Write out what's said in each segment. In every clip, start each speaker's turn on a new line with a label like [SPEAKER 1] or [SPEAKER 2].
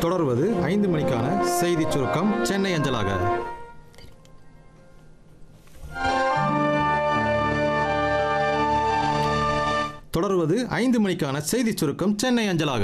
[SPEAKER 1] தொடர்வது ஐந்து மணிக்கான செய்தி சுருக்கம் சென்னை அஞ்சலாக தொடர்வது ஐந்து மணிக்கான செய்தி சுருக்கம் சென்னை அஞ்சலாக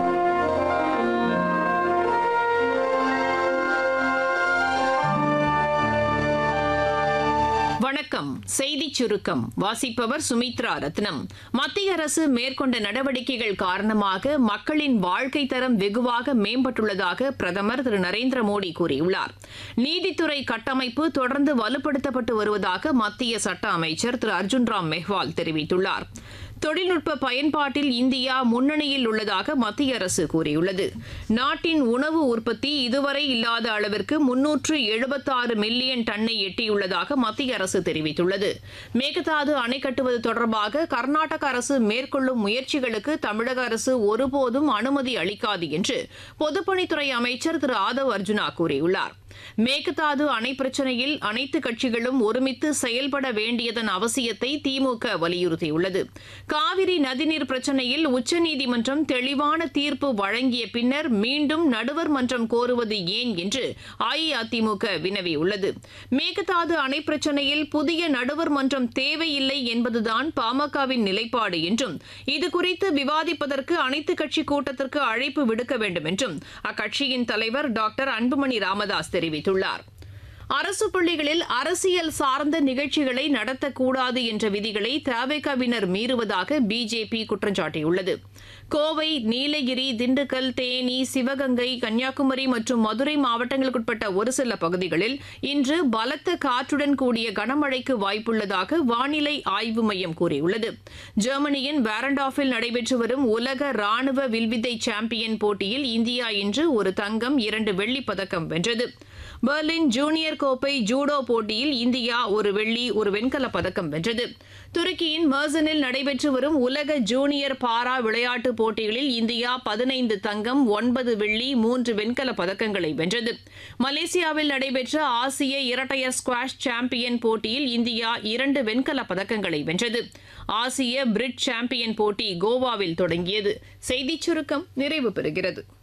[SPEAKER 2] வணக்கம் செய்திச் சுருக்கம் வாசிப்பவர் சுமித்ரா ரத்னம் மத்திய அரசு மேற்கொண்ட நடவடிக்கைகள் காரணமாக மக்களின் வாழ்க்கை தரம் வெகுவாக மேம்பட்டுள்ளதாக பிரதமர் திரு நரேந்திர மோடி கூறியுள்ளார் நீதித்துறை கட்டமைப்பு தொடர்ந்து வலுப்படுத்தப்பட்டு வருவதாக மத்திய சட்ட அமைச்சர் திரு அர்ஜுன் ராம் மெஹ்வால் தெரிவித்துள்ளார் தொழில்நுட்ப பயன்பாட்டில் இந்தியா முன்னணியில் உள்ளதாக மத்திய அரசு கூறியுள்ளது நாட்டின் உணவு உற்பத்தி இதுவரை இல்லாத அளவிற்கு முன்னூற்று எழுபத்தாறு மில்லியன் டன்னை எட்டியுள்ளதாக மத்திய அரசு தெரிவித்துள்ளது மேகதாது அணை கட்டுவது தொடர்பாக கர்நாடக அரசு மேற்கொள்ளும் முயற்சிகளுக்கு தமிழக அரசு ஒருபோதும் அனுமதி அளிக்காது என்று பொதுப்பணித்துறை அமைச்சர் திரு ஆதவ் அர்ஜுனா கூறியுள்ளார் மேகதாது அணை பிரச்சினையில் அனைத்து கட்சிகளும் ஒருமித்து செயல்பட வேண்டியதன் அவசியத்தை திமுக வலியுறுத்தியுள்ளது காவிரி நதிநீர் பிரச்சினையில் உச்சநீதிமன்றம் தெளிவான தீர்ப்பு வழங்கிய பின்னர் மீண்டும் நடுவர் மன்றம் கோருவது ஏன் என்று அஇஅதிமுக வினவியுள்ளது மேகதாது அணை பிரச்சினையில் புதிய நடுவர் மன்றம் தேவையில்லை என்பதுதான் பாமகவின் நிலைப்பாடு என்றும் இதுகுறித்து விவாதிப்பதற்கு அனைத்துக் கட்சி கூட்டத்திற்கு அழைப்பு விடுக்க வேண்டும் என்றும் அக்கட்சியின் தலைவர் டாக்டர் அன்புமணி ராமதாஸ் தெரிவித்துள்ளார் அரசு பள்ளிகளில் அரசியல் சார்ந்த நிகழ்ச்சிகளை நடத்தக்கூடாது என்ற விதிகளை தவேகவினர் மீறுவதாக பிஜேபி குற்றம் சாட்டியுள்ளது கோவை நீலகிரி திண்டுக்கல் தேனி சிவகங்கை கன்னியாகுமரி மற்றும் மதுரை மாவட்டங்களுக்குட்பட்ட ஒரு சில பகுதிகளில் இன்று பலத்த காற்றுடன் கூடிய கனமழைக்கு வாய்ப்புள்ளதாக வானிலை ஆய்வு மையம் கூறியுள்ளது ஜெர்மனியின் வேரண்டாஃபில் நடைபெற்று வரும் உலக ராணுவ வில்வித்தை சாம்பியன் போட்டியில் இந்தியா இன்று ஒரு தங்கம் இரண்டு வெள்ளிப் பதக்கம் வென்றது பெர்லின் ஜூனியர் கோப்பை ஜூடோ போட்டியில் இந்தியா ஒரு வெள்ளி ஒரு வெண்கலப் பதக்கம் வென்றது துருக்கியின் மர்சனில் நடைபெற்று வரும் உலக ஜூனியர் பாரா விளையாட்டுப் போட்டிகளில் இந்தியா பதினைந்து தங்கம் ஒன்பது வெள்ளி மூன்று வெண்கலப் பதக்கங்களை வென்றது மலேசியாவில் நடைபெற்ற ஆசிய இரட்டையர் ஸ்குவாஷ் சாம்பியன் போட்டியில் இந்தியா இரண்டு வெண்கலப் பதக்கங்களை வென்றது ஆசிய பிரிட் சாம்பியன் போட்டி கோவாவில் தொடங்கியது செய்திச் சுருக்கம் நிறைவு பெறுகிறது